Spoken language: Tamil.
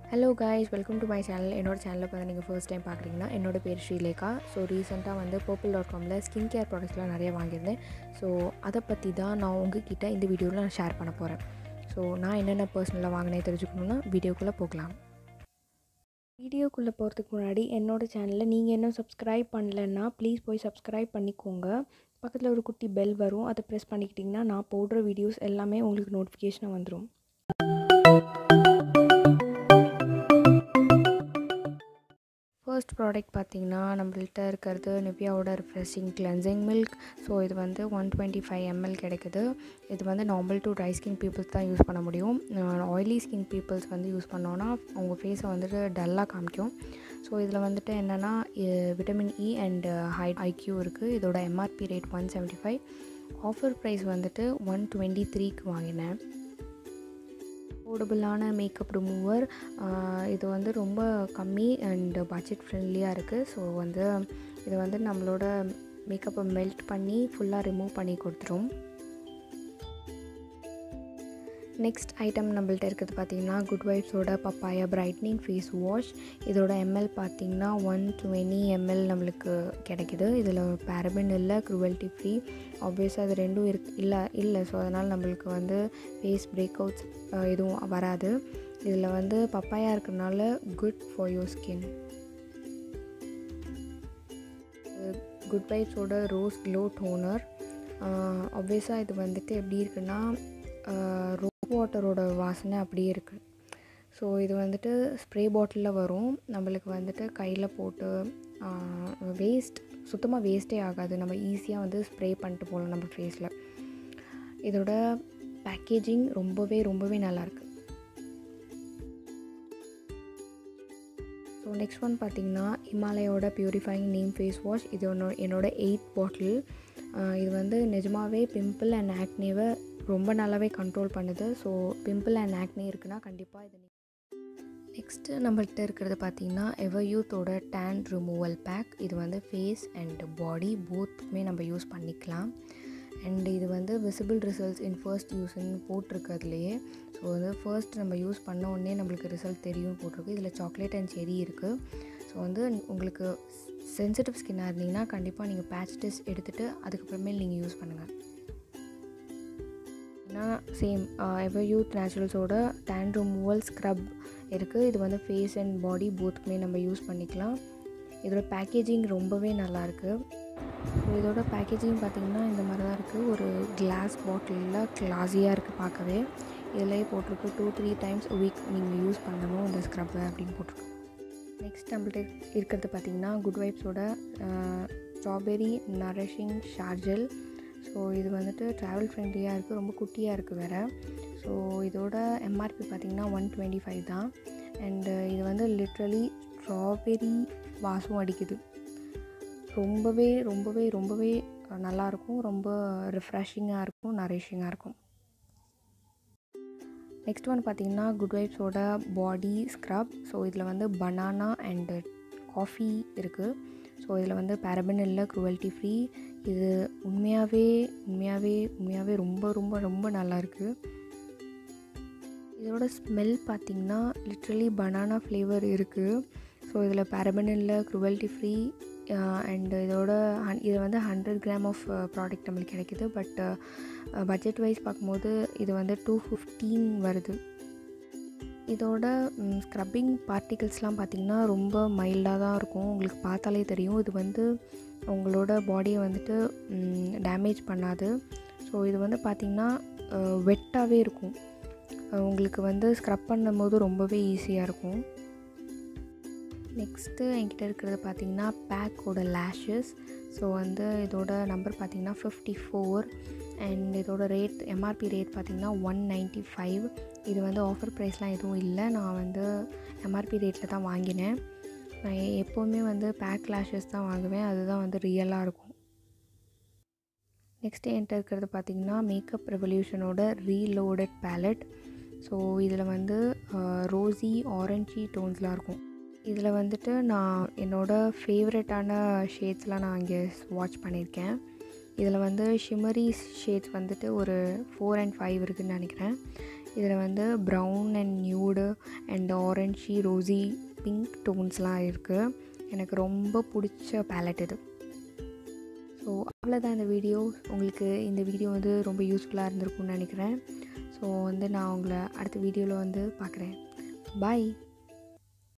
hello guys welcome to my channel என்னோட சேனலில் இப்போ நீங்கள் ஃபர்ஸ்ட் டைம் பார்க்குறீங்கன்னா என்னோட பேர் ஸ்ரீலேகா ஸோ ரீசெண்டாக வந்து பர்பிள் டாட் காமில் ஸ்கின் கேர் ப்ராடக்ட்ஸ்லாம் நிறைய வாங்கியிருந்தேன் ஸோ அதை பற்றி தான் நான் உங்ககிட்ட இந்த வீடியோவில் நான் ஷேர் பண்ண போகிறேன் ஸோ நான் என்னென்ன பர்சனலாக வாங்கினே தெரிஞ்சுக்கணுன்னா வீடியோக்குள்ளே போகலாம் வீடியோக்குள்ளே போகிறதுக்கு முன்னாடி என்னோடய சேனலில் நீங்கள் இன்னும் சப்ஸ்கிரைப் பண்ணலைன்னா ப்ளீஸ் போய் சப்ஸ்கிரைப் பண்ணிக்கோங்க பக்கத்தில் ஒரு குட்டி பெல் வரும் அதை ப்ரெஸ் பண்ணிக்கிட்டிங்கன்னா நான் போடுற வீடியோஸ் எல்லாமே உங்களுக்கு நோட்டிஃபிகேஷனாக வந்துடும் ஃபர்ஸ்ட் ப்ராடக்ட் பார்த்திங்கன்னா நம்மள்ட்ட இருக்கிறது நிவ்யாவோட ரிஃப்ரெஷிங் கிளென்சிங் மில்க் ஸோ இது வந்து ஒன் டுவெண்ட்டி ஃபைவ் எம்எல் கிடைக்குது இது வந்து normal to dry skin peoples தான் யூஸ் பண்ண முடியும் ஆயிலி ஸ்கின் பீப்புள்ஸ் வந்து யூஸ் பண்ணோன்னா அவங்க ஃபேஸை வந்துட்டு டல்லாக காமிக்கும் ஸோ இதில் வந்துட்டு என்னென்னா vitamin E and high IQ இருக்குது இதோட MRP rate one seventy five offer price வந்துட்டு ஒன் டுவெண்ட்டி த்ரீக்கு வாங்கினேன் அஃபோர்டபுளான மேக்கப் ரிமூவர் இது வந்து ரொம்ப கம்மி அண்ட் பட்ஜெட் ஃப்ரெண்ட்லியாக இருக்குது ஸோ வந்து இது வந்து நம்மளோட மேக்கப்பை மெல்ட் பண்ணி ஃபுல்லாக ரிமூவ் பண்ணி கொடுத்துரும் நெக்ஸ்ட் ஐட்டம் நம்மள்ட்ட இருக்கிறது பார்த்திங்கன்னா குட் வைப்ஸோட பப்பாயா பிரைட்னிங் ஃபேஸ் வாஷ் இதோட எம்எல் பார்த்திங்கன்னா ஒன் டுவெண்ட்டி எம்எல் நம்மளுக்கு கிடைக்கிது இதில் பேரபின் இல்லை க்ரூவல்ட்டி ஃப்ரீ ஆப்வியஸாக அது ரெண்டும் இருக்கு இல்லை இல்லை ஸோ அதனால் நம்மளுக்கு வந்து ஃபேஸ் பிரேக் அவுட்ஸ் எதுவும் வராது இதில் வந்து பப்பாயா இருக்கிறனால good for your skin good வைப்ஸோட ரோஸ் க்ளோ டோனர் ஆப்வியஸாக இது வந்துட்டு எப்படி இருக்குன்னா ரோஸ் வாட்டரோட வாசனை அப்படியே இருக்குது ஸோ இது வந்துட்டு ஸ்ப்ரே பாட்டிலில் வரும் நம்மளுக்கு வந்துட்டு கையில் போட்டு வேஸ்ட் சுத்தமாக வேஸ்ட்டே ஆகாது நம்ம ஈஸியாக வந்து ஸ்ப்ரே பண்ணிட்டு போகலாம் நம்ம ஃபேஸில் இதோட பேக்கேஜிங் ரொம்பவே ரொம்பவே நல்லாயிருக்கு ஸோ நெக்ஸ்ட் ஒன் பார்த்திங்கன்னா ஹிமாலயோட ப்யூரிஃபைங் நீம் ஃபேஸ் வாஷ் இது ஒன்று என்னோடய எயிட் பாட்டில் இது வந்து நிஜமாகவே பிம்பிள் அண்ட் ஆக்னேவை ரொம்ப நல்லாவே கண்ட்ரோல் பண்ணுது ஸோ பிம்பிள் அண்ட் ஆக்னே இருக்குன்னா கண்டிப்பாக இது நெக்ஸ்ட்டு நம்மள்கிட்ட இருக்கிறது பார்த்திங்கன்னா எவர் யூத்தோட டேன் ரிமூவல் பேக் இது வந்து ஃபேஸ் அண்ட் பாடி போத்துக்குமே நம்ம யூஸ் பண்ணிக்கலாம் அண்ட் இது வந்து விசிபிள் ரிசல்ட்ஸ் இன் ஃபர்ஸ்ட் யூஸ்ன்னு போட்டிருக்கு அதுலேயே ஸோ வந்து ஃபர்ஸ்ட் நம்ம யூஸ் பண்ண உடனே நம்மளுக்கு ரிசல்ட் தெரியும் போட்டிருக்கு இதில் சாக்லேட் அண்ட் செரி இருக்குது ஸோ வந்து உங்களுக்கு சென்சிட்டிவ் ஸ்கின்னாக இருந்தீங்கன்னா கண்டிப்பாக நீங்கள் பேட்ச் டெஸ்ட் எடுத்துகிட்டு அதுக்கப்புறமே நீங்கள் யூஸ் பண்ணுங்கள் ஏன்னா சேம் எவர் யூத் நேச்சுரல்ஸோட டேன் ரிமூவல் ஸ்க்ரப் இருக்குது இது வந்து ஃபேஸ் அண்ட் பாடி போத்துக்குமே நம்ம யூஸ் பண்ணிக்கலாம் இதோட பேக்கேஜிங் ரொம்பவே நல்லாயிருக்கு ஸோ இதோட பேக்கேஜிங் பார்த்திங்கன்னா இந்த மாதிரி தான் இருக்குது ஒரு கிளாஸ் பாட்டிலில் கிளாஸியாக இருக்குது பார்க்கவே இதிலே போட்டிருக்கு டூ த்ரீ டைம்ஸ் வீக் நீங்கள் யூஸ் பண்ணணும் இந்த ஸ்க்ரப்பை அப்படின்னு போட்டிருக்கு நெக்ஸ்ட் நம்மள்ட்ட இருக்கிறது பார்த்திங்கன்னா குட் வைப்ஸோட ஸ்ட்ராபெரி நரிஷிங் ஷார்ஜெல் ஸோ இது வந்துட்டு ட்ராவல் ஃப்ரெண்ட்லியாக இருக்குது ரொம்ப குட்டியாக இருக்குது வேறு ஸோ இதோட எம்ஆர்பி பார்த்திங்கன்னா ஒன் டுவெண்ட்டி ஃபைவ் தான் அண்டு இது வந்து லிட்ரலி ஸ்ட்ராபெரி வாசம் அடிக்குது ரொம்பவே ரொம்பவே ரொம்பவே நல்லாயிருக்கும் ரொம்ப ரிஃப்ரெஷிங்காக இருக்கும் நரிஷிங்காக இருக்கும் நெக்ஸ்ட் ஒன் பார்த்திங்கன்னா குட் வைப்ஸோட பாடி ஸ்க்ரப் ஸோ இதில் வந்து பனானா அண்டு காஃபி இருக்குது ஸோ இதில் வந்து பேரபன் இல்லை க்ரூவல்ட்டி ஃப்ரீ இது உண்மையாகவே உண்மையாகவே உண்மையாகவே ரொம்ப ரொம்ப ரொம்ப நல்லாயிருக்கு இதோட ஸ்மெல் பார்த்திங்கன்னா லிட்ரலி பனானா ஃப்ளேவர் இருக்குது ஸோ இதில் பேரபன் இல்லை க்ரூவல்ட்டி ஃப்ரீ அண்ட் இதோட ஹன் இது வந்து ஹண்ட்ரட் கிராம் ஆஃப் ப்ராடக்ட் நம்மளுக்கு கிடைக்கிது பட் பட்ஜெட் வைஸ் பார்க்கும்போது இது வந்து டூ ஃபிஃப்டீன் வருது இதோட ஸ்க்ரப்பிங் பார்ட்டிகல்ஸ்லாம் பார்த்திங்கன்னா ரொம்ப மைல்டாக தான் இருக்கும் உங்களுக்கு பார்த்தாலே தெரியும் இது வந்து உங்களோட பாடியை வந்துட்டு டேமேஜ் பண்ணாது ஸோ இது வந்து பார்த்திங்கன்னா வெட்டாகவே இருக்கும் உங்களுக்கு வந்து ஸ்க்ரப் பண்ணும்போது ரொம்பவே ஈஸியாக இருக்கும் நெக்ஸ்ட்டு என்கிட்ட இருக்கிறது பார்த்திங்கன்னா பேக்கோட லேஷஸ் ஸோ வந்து இதோட நம்பர் பார்த்திங்கன்னா ஃபிஃப்டி ஃபோர் அண்ட் இதோட ரேட் எம்ஆர்பி ரேட் பார்த்திங்கன்னா ஒன் நைன்ட்டி ஃபைவ் இது வந்து ஆஃபர் ப்ரைஸ்லாம் எதுவும் இல்லை நான் வந்து எம்ஆர்பி ரேட்டில் தான் வாங்கினேன் நான் எப்போவுமே வந்து பேக் லேஷஸ் தான் வாங்குவேன் அதுதான் வந்து ரியலாக இருக்கும் நெக்ஸ்ட்டு என்கிட்ட இருக்கிறது பார்த்திங்கன்னா மேக்கப் ரெவல்யூஷனோட ரீலோடட் பேலட் ஸோ இதில் வந்து ரோஸி ஆரஞ்சி டோன்ஸ்லாம் இருக்கும் இதில் வந்துட்டு நான் என்னோடய ஃபேவரட்டான ஷேட்ஸ்லாம் நான் இங்கே வாட்ச் பண்ணியிருக்கேன் இதில் வந்து ஷிமரி ஷேட்ஸ் வந்துட்டு ஒரு ஃபோர் அண்ட் ஃபைவ் இருக்குதுன்னு நினைக்கிறேன் இதில் வந்து brown and nude and orange rosy pink டோன்ஸ்லாம் இருக்குது எனக்கு ரொம்ப பிடிச்ச பேலட் இது ஸோ அவ்வளோதான் இந்த வீடியோ உங்களுக்கு இந்த வீடியோ வந்து ரொம்ப யூஸ்ஃபுல்லாக இருந்திருக்கும்னு நினைக்கிறேன் ஸோ வந்து நான் உங்களை அடுத்த வீடியோவில் வந்து பார்க்குறேன் பாய்